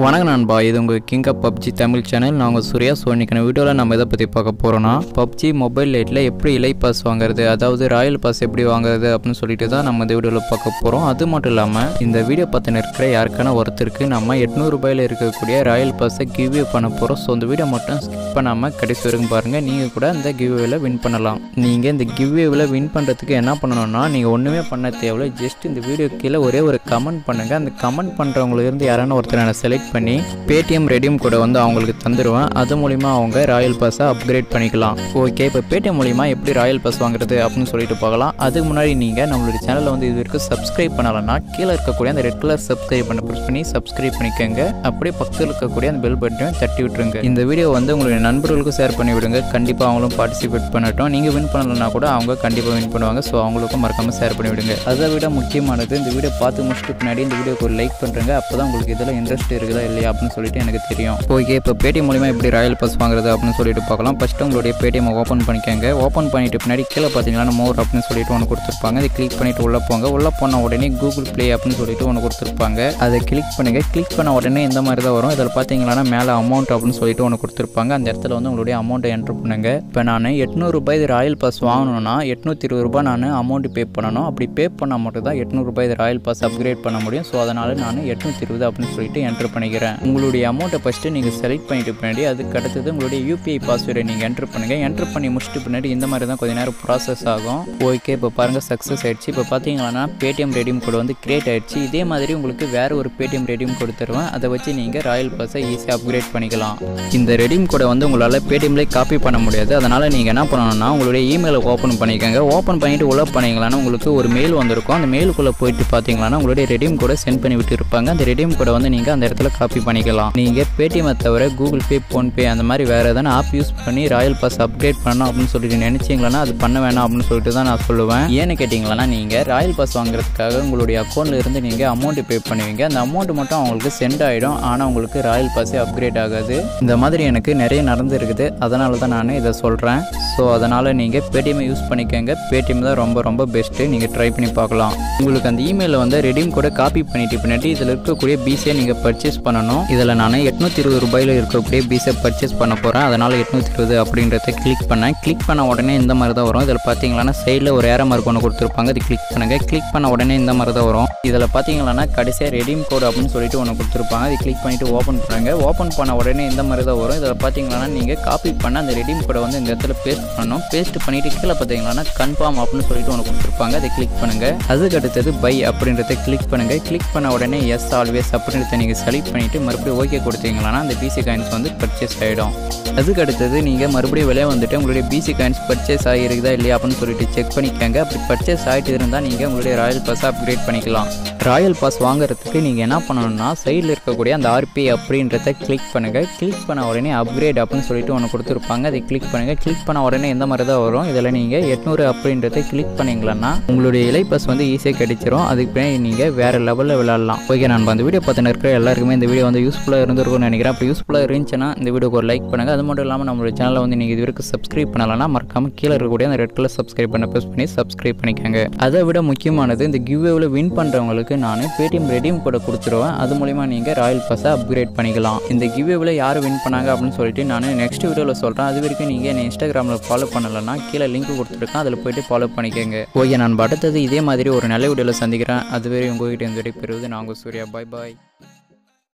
வணக்கம் நண்பா இது உங்கள் king of PUBG Tamil channel நான் உங்கள் சூர்யா ஸோ இன்றைக்கான வீடியோவில் நம்ம எதை பற்றி பார்க்க போகிறோன்னா பப்ஜி மொபைல் லைட்டில் எப்படி இலை பாஸ் வாங்குறது அதாவது ராயல் பாஸ் எப்படி வாங்குறது அப்படின்னு சொல்லிட்டு தான் நம்ம இந்த வீடியோவில் பார்க்க போகிறோம் அது மட்டும் இல்லாமல் இந்த வீடியோ பார்த்து இருக்கிற யாருக்கான ஒருத்தருக்கு நம்ம எட்நூறுபாயில் இருக்கக்கூடிய ராயல் பாஸை கிவ்வே பண்ண போகிறோம் ஸோ இந்த வீடியோ மட்டும் ஸ்கிப் பண்ணாமல் கடைசி வரைக்கும் பாருங்கள் நீங்கள் கூட இந்த கிவ்வேவில் வின் பண்ணலாம் நீங்கள் இந்த கிவ்வேவில் வின் பண்ணுறதுக்கு என்ன பண்ணணும்னா நீங்கள் ஒன்றுமே பண்ண தேவையில்ல ஜஸ்ட் இந்த வீடியோ கீழே ஒரே ஒரு கமெண்ட் பண்ணுங்கள் அந்த கமெண்ட் பண்ணுறவங்களுக்கு இருந்து யாரான ஒருத்தரை நான் செலக்ட் பண்ணி பேடிஎம் ரெடியம் கூட வந்து அவங்களுக்கு தந்துடுவேன் அது மூலிமா அவங்க ராயல் பாஸை அப்கிரேட் பண்ணிக்கலாம் ஓகே இப்போ பேடிஎம் மூலிமா எப்படி ராயல் பாஸ் வாங்குறது அப்படின்னு சொல்லிட்டு பார்க்கலாம் அதுக்கு முன்னாடி நீங்கள் நம்மளுடைய சேனலை வந்து இது வரைக்கும் சப்ஸ்கிரைப் பண்ணலைன்னா கீழே இருக்கக்கூடிய அந்த ரெட் கலர் சப்ஸ்கிரைப் பண்ண ப்ரெஸ் பண்ணி சப்ஸ்கிரைப் பண்ணிக்கோங்க அப்படியே பக்கத்தில் இருக்கக்கூடிய அந்த பெல் பட்டனையும் தட்டி விட்டுருங்க இந்த வீடியோ வந்து உங்களுடைய நண்பர்களுக்கும் ஷேர் பண்ணி விடுங்க கண்டிப்பாக அவங்களும் பார்ட்டிசிபேட் பண்ணட்டும் நீங்கள் வின் பண்ணலைன்னா கூட அவங்க கண்டிப்பாக வின் பண்ணுவாங்க ஸோ அவங்களுக்கும் மறக்காமல் ஷேர் பண்ணி விடுங்க அதை விட முக்கியமானது இந்த வீடியோ பார்த்து முடிச்சுட்டு பின்னாடி இந்த வீடியோக்கு ஒரு லைக் பண்ணுறேங்க அப்போ தான் உங்களுக்கு இதில் இன்ட்ரெஸ்ட் இருக்குதா இல்லையா அப்படின்னு சொல்லிட்டு எனக்கு தெரியும் ஓகே இப்போ பேடிஎம் மூலிமா எப்படி ராயல் பாஸ் வாங்குறது அப்படின்னு சொல்லிட்டு பார்க்கலாம் ஃபஸ்ட்டு உங்களுடைய பேடிஎம் ஓப்பன் பண்ணிக்கோங்க ஓப்பன் பண்ணிட்டு பின்னாடி கீழே பார்த்தீங்கன்னா மோர் அப்படின்னு சொல்லிட்டு ஒன்று கொடுத்துருப்பாங்க அதை கிளிக் பண்ணிட்டு உள்ளே போங்க உள்ளே போன உடனே கூகுள் ப்ளே அப்படின்னு சொல்லிட்டு ஒன்று கொடுத்துருப்பாங்க அதை கிளிக் பண்ணுங்க கிளிக் பண்ண உடனே இந்த மாதிரி தான் வரும் இதில் பார்த்தீங்கன்னா மேலே அமௌண்ட் அப்படின்னு சொல்லிட்டு ஒன்று கொடுத்துருப்பாங்க அந்த இடத்துல வந்து உங்களுடைய அமௌண்ட்டை என்ட்ரு பண்ணுங்க இப்போ நான் எட்நூறுபாய் இது ராயல் பாஸ் வாங்கணும்னா எட்நூற்றி இருபது ரூபாய் நான் அமௌண்ட் பே பண்ணணும் அப்படி பே பண்ணால் மட்டும் தான் எட்நூறுபாய் இது ராயல் பாஸ் அப்கிரேட் பண்ண முடியும் ஸோ அதனால் நான் எட்நூற்றி இருபது அப்படின்னு சொல்லிட்டு என்ட்ரு பண்ணிக்கிறேன் உங்களுடைய அமௌண்ட்டை ஃபஸ்ட்டு நீங்கள் செலக்ட் பண்ணிட்டு பின்னாடி அதுக்கு அடுத்தது உங்களுடைய யூபிஐ பாஸ்வேர்டை நீங்கள் என்ட்ரு பண்ணுங்கள் என்ட்ரு பண்ணி முடிச்சுட்டு பின்னாடி இந்த மாதிரி தான் கொஞ்ச நேரம் ப்ராசஸ் ஆகும் ஓகே இப்போ பாருங்கள் சக்ஸஸ் ஆயிடுச்சு இப்போ பார்த்தீங்கன்னா பேடிஎம் ரெடியம் கோட் வந்து கிரியேட் ஆயிடுச்சு இதே மாதிரி உங்களுக்கு வேறு ஒரு பேடிஎம் ரெடியம் கோடு தருவேன் அதை வச்சு நீங்கள் ராயல் பாஸை ஈஸியாக அப்கிரேட் பண்ணிக்கலாம் இந்த ரெடியம் கோடை வந்து உங்களால் பேடிஎம்லேயே காப்பி பண்ண முடியாது அதனால் நீங்கள் என்ன பண்ணணும்னா உங்களுடைய இமெயிலை ஓப்பன் பண்ணிக்கோங்க ஓப்பன் பண்ணிவிட்டு உள்ள பண்ணிங்களான்னா உங்களுக்கு ஒரு மெயில் வந்திருக்கும் அந்த மெயிலுக்குள்ளே போயிட்டு பார்த்தீங்கன்னா உங்களுடைய ரெடியம் கோடை சென்ட் பண்ணி விட்டு இருப்பாங்க அந்த ரெடியம் கோடை வந்து நீங்கள் அந்த இடத்துல காப்பி பண்ணிக்கலாம் நீங்கள் பேடிஎம்மை தவிர கூகுள் பே ஃபோன்பே அந்த மாதிரி வேறு எதனா ஆப் யூஸ் பண்ணி ராயல் பாஸ் அப்கிரேட் பண்ணணும் அப்படின்னு சொல்லிட்டு நினச்சிங்களா அது பண்ண வேணாம் அப்படின்னு சொல்லிட்டு தான் நான் சொல்லுவேன் ஏன்னு கேட்டிங்களா நீங்கள் ராயல் பாஸ் வாங்குறதுக்காக உங்களுடைய அக்கௌண்ட்டில் இருந்து நீங்கள் அமௌண்ட் பே பண்ணுவீங்க அந்த அமௌண்ட் மட்டும் அவங்களுக்கு சென்ட் ஆகிடும் ஆனால் உங்களுக்கு ராயல் பாஸே அப்கிரேட் ஆகாது இந்த மாதிரி எனக்கு நிறைய நடந்துருக்குது அதனால தான் நான் இதை சொல்கிறேன் ஸோ அதனால் நீங்கள் பேடிஎம் யூஸ் பண்ணிக்கோங்க பேடிஎம் தான் ரொம்ப ரொம்ப பெஸ்ட்டு நீங்கள் ட்ரை பண்ணி பார்க்கலாம் உங்களுக்கு அந்த இமெயிலில் வந்து ரெடீம் கூட காப்பி பண்ணிட்டு பின்னாடி இதில் இருக்கக்கூடிய பீஸை நீங்கள் பர்ச்சேஸ் பண்ணணும் இதில் நான் எட்நூற்றி இருபது ரூபாயில் இருக்கக்கூடிய பீஸை பர்ச்சேஸ் பண்ண போகிறேன் அதனால் எட்நூற்றி இருபது அப்படின்றத கிளிக் பண்ணேன் கிளிக் பண்ண உடனே இந்த மாதிரி தான் வரும் இதில் பார்த்தீங்கன்னா சைடில் ஒரு ஏற மார்க் ஒன்று கொடுத்துருப்பாங்க அது கிளிக் பண்ணுங்கள் கிளிக் பண்ண உடனே இந்த மாதிரி தான் வரும் இதில் பார்த்தீங்கன்னா கடைசியாக ரெடீம் கோட் அப்படின்னு சொல்லிட்டு ஒன்று கொடுத்துருப்பாங்க அதை கிளிக் பண்ணிவிட்டு ஓப்பன் பண்ணுங்க ஓப்பன் பண்ண உடனே இந்த மாதிரி தான் வரும் இதில் பார்த்தீங்கன்னா நீங்கள் காப்பி பண்ண அந்த ரெடீம் கோடை வந்து இந்த இடத்துல பேஸ்ட் பண்ணணும் பேஸ்ட் பண்ணிவிட்டு கீழே பார்த்தீங்கன்னா கன்ஃபார்ம் அப்படின்னு சொல்லிட்டு ஒன்று கொடுத்துருப்பாங்க அதை கிளிக் பண்ணுங்கள் அதுக்கு அடுத்தது பை அப்படின்றத கிளிக் பண்ணுங்கள் கிளிக் பண்ண உடனே எஸ் ஆல்வேஸ் அப்படின்றத நீங்கள் செலக்ட் பண்ணிவிட்டு மறுபடியும் ஓகே கொடுத்தீங்கன்னா அந்த பிசி காயின்ஸ் வந்து பர்ச்சேஸ் ஆகிடும் அதுக்கு அடுத்தது நீங்கள் மறுபடியும் வெளியே வந்துட்டு உங்களுடைய பிசி காயின்ஸ் பர்ச்சேஸ் ஆகிருக்குதா இல்லையா அப்படின்னு சொல்லிட்டு செக் பண்ணிக்கோங்க அப்படி பர்ச்சேஸ் ஆகிட்டு இருந்தால் நீங்கள் உங்களுடைய ராயல் பாஸை அப்கிரேட் பண்ணிக்கலாம் ராயல் பாஸ் வாங்குறதுக்கு நீங்கள் என்ன பண்ணணும்னா சைடில் இருக்கக்கூடிய அந்த ஆர்பி அப்படின்றத கிளிக் பண்ணுங்கள் கிளிக் பண்ண உடனே அப்கிரேட் அப்படின்னு சொல்லிட்டு ஒன்று கொடுத்துருப்பாங்க அதை கிளிக் பண்ணுங்கள் கிளிக் பண்ண உடனே இந்த மாதிரி தான் வரும் இதில் நீங்கள் எட்நூறு அப்படின்றத கிளிக் பண்ணிங்களன்னா உங்களுடைய இலை பாஸ் வந்து ஈஸியாக கிடைச்சிரும் அதுக்கு பின்னாடி நீங்கள் வேறு லெவலில் விளாட்லாம் ஓகே நான் அந்த வீடியோ பார்த்துன்னு இருக்கிற எல்லாருக்குமே இந்த வீடியோ வந்து யூஸ்ஃபுல்லாக இருந்திருக்கும்னு நினைக்கிறேன் அப்போ யூஸ்ஃபுல்லாக இருந்துச்சுன்னா இந்த வீடியோக்கு ஒரு லைக் பண்ணுங்கள் அது மட்டும் இல்லாமல் நம்மளோட சேனலை வந்து நீங்கள் இது வரைக்கும் சப்ஸ்கிரைப் பண்ணலைன்னா மறக்காமல் கீழே இருக்கக்கூடிய அந்த ரெட் கலர் சப்ஸ்கிரைப் பண்ண ப்ரெஸ் பண்ணி சப்ஸ்கிரைப் பண்ணிக்கோங்க அதை விட முக்கியமானது இந்த கிவ்வேவில் வின் பண்ணுறவங்களுக்கு நான் பேடிஎம் ரெடியம் கூட கொடுத்துருவேன் அது மூலிமா நீங்கள் ராயல் பாஸை அப்கிரேட் பண்ணிக்கலாம் இந்த கிவ்வேவில் யார் வின் பண்ணாங்க அப்படின்னு சொல்லிட்டு நான் நெக்ஸ்ட் வீடியோவில் சொல்கிறேன் அது வரைக்கும் நீங்கள் என்னை இன்ஸ்டாகிராமில் ஃபாலோ பண்ணலைன்னா கீழே லிங்க் கொடுத்துருக்கேன் அதில் போயிட்டு ஃபாலோ பண்ணிக்கோங்க ஓகே நான் அடுத்தது இதே மாதிரி ஒரு நல்ல வீடியோவில் சந்திக்கிறேன் அதுவரை உங்ககிட்ட இந்த விடை பெறுவது நான் உங்கள் சூர்யா பாய் பாய்